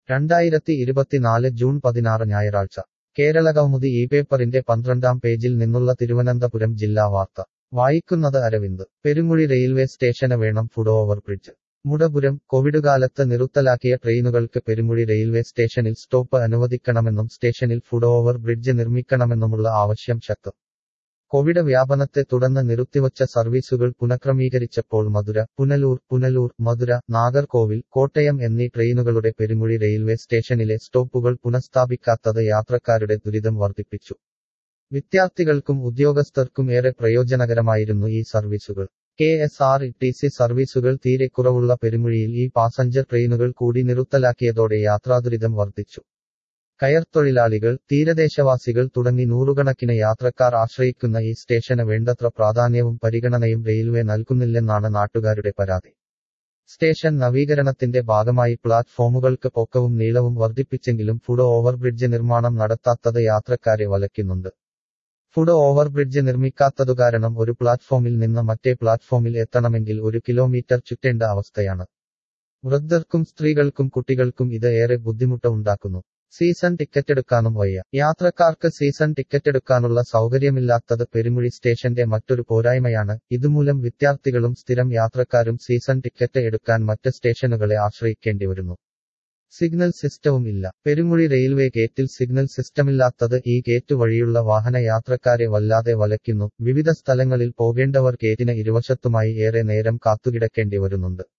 രണ്ടായിരത്തി ഇരുപത്തിനാല് ജൂൺ പതിനാറ് ഞായറാഴ്ച കേരളകൗമുദി ഈ പേപ്പറിന്റെ പന്ത്രണ്ടാം പേജിൽ നിന്നുള്ള തിരുവനന്തപുരം ജില്ലാ വാർത്ത വായിക്കുന്നത് അരവിന്ദ് പെരുമുഴി റെയിൽവേ സ്റ്റേഷന് വേണം foot over bridge Mudapuram covid കാലത്ത് നിറുത്തലാക്കിയ ട്രെയിനുകൾക്ക് പെരുമുഴി റെയിൽവേ സ്റ്റേഷനിൽ സ്റ്റോപ്പ് അനുവദിക്കണമെന്നും സ്റ്റേഷനിൽ ഫുട് ഓവർ ബ്രിഡ്ജ് നിർമ്മിക്കണമെന്നുമുള്ള ആവശ്യം ശക്തം കോവിഡ് വ്യാപനത്തെ തുടർന്ന് നിർത്തിവച്ച സർവീസുകൾ പുനഃക്രമീകരിച്ചപ്പോൾ മധുര പുനലൂർ പുനലൂർ മധുര നാഗർകോവിൽ കോട്ടയം എന്നീ ട്രെയിനുകളുടെ പെരുമുഴി റെയിൽവേ സ്റ്റേഷനിലെ സ്റ്റോപ്പുകൾ പുനഃസ്ഥാപിക്കാത്തത് യാത്രക്കാരുടെ ദുരിതം വർദ്ധിപ്പിച്ചു വിദ്യാർത്ഥികൾക്കും ഉദ്യോഗസ്ഥർക്കും ഏറെ പ്രയോജനകരമായിരുന്നു ഈ സർവീസുകൾ K S R T C സർവീസുകൾ തീരെ കുറവുള്ള പെരുമുഴിയിൽ ഈ പാസഞ്ചർ ട്രെയിനുകൾ കൂടി നിറുത്തലാക്കിയതോടെ യാത്രാദുരിതം വർദ്ധിച്ചു കയർത്തൊഴിലാളികൾ തീരദേശവാസികൾ തുടങ്ങി നൂറുകണക്കിന് യാത്രക്കാർ ആശ്രയിക്കുന്ന ഈ സ്റ്റേഷന് വേണ്ടത്ര പ്രാധാന്യവും പരിഗണനയും റെയിൽവേ നൽകുന്നില്ലെന്നാണ് നാട്ടുകാരുടെ പരാതി സ്റ്റേഷൻ നവീകരണത്തിന്റെ ഭാഗമായി പ്ലാറ്റ്ഫോമുകൾക്ക് പൊക്കവും നീളവും വർദ്ധിപ്പിച്ചെങ്കിലും ഫുഡ് ഓവർബ്രിഡ്ജ് നിർമ്മാണം നടത്താത്തത് യാത്രക്കാരെ വലയ്ക്കുന്നുണ്ട് ഫുഡ് ഓവർബ്രിഡ്ജ് നിർമ്മിക്കാത്തതു കാരണം ഒരു പ്ലാറ്റ്ഫോമിൽ നിന്ന് മറ്റേ പ്ലാറ്റ്ഫോമിൽ എത്തണമെങ്കിൽ ഒരു കിലോമീറ്റർ ചുറ്റേണ്ട അവസ്ഥയാണ് വൃദ്ധർക്കും സ്ത്രീകൾക്കും കുട്ടികൾക്കും ഇത് ഏറെ ബുദ്ധിമുട്ട് ഉണ്ടാക്കുന്നു സീസൺ ടിക്കറ്റ് എടുക്കാനും വയ്യ യാത്രക്കാർക്ക് സീസൺ ടിക്കറ്റ് എടുക്കാനുള്ള സൗകര്യമില്ലാത്തത് പെരുമുഴി സ്റ്റേഷന്റെ മറ്റൊരു പോരായ്മയാണ് ഇതുമൂലം വിദ്യാർത്ഥികളും സ്ഥിരം യാത്രക്കാരും സീസൺ ടിക്കറ്റ് എടുക്കാൻ മറ്റ് സ്റ്റേഷനുകളെ ആശ്രയിക്കേണ്ടി വരുന്നു സിഗ്നൽ സിസ്റ്റവും ഇല്ല പെരുമുഴി റെയിൽവേ ഗേറ്റിൽ സിഗ്നൽ സിസ്റ്റമില്ലാത്തത് ഈ ഗേറ്റ് വഴിയുള്ള വാഹന യാത്രക്കാരെ വല്ലാതെ വലയ്ക്കുന്നു വിവിധ സ്ഥലങ്ങളിൽ പോകേണ്ടവർ ഗേറ്റിന് ഇരുവശത്തുമായി ഏറെ നേരം കാത്തുകിടക്കേണ്ടി വരുന്നുണ്ട്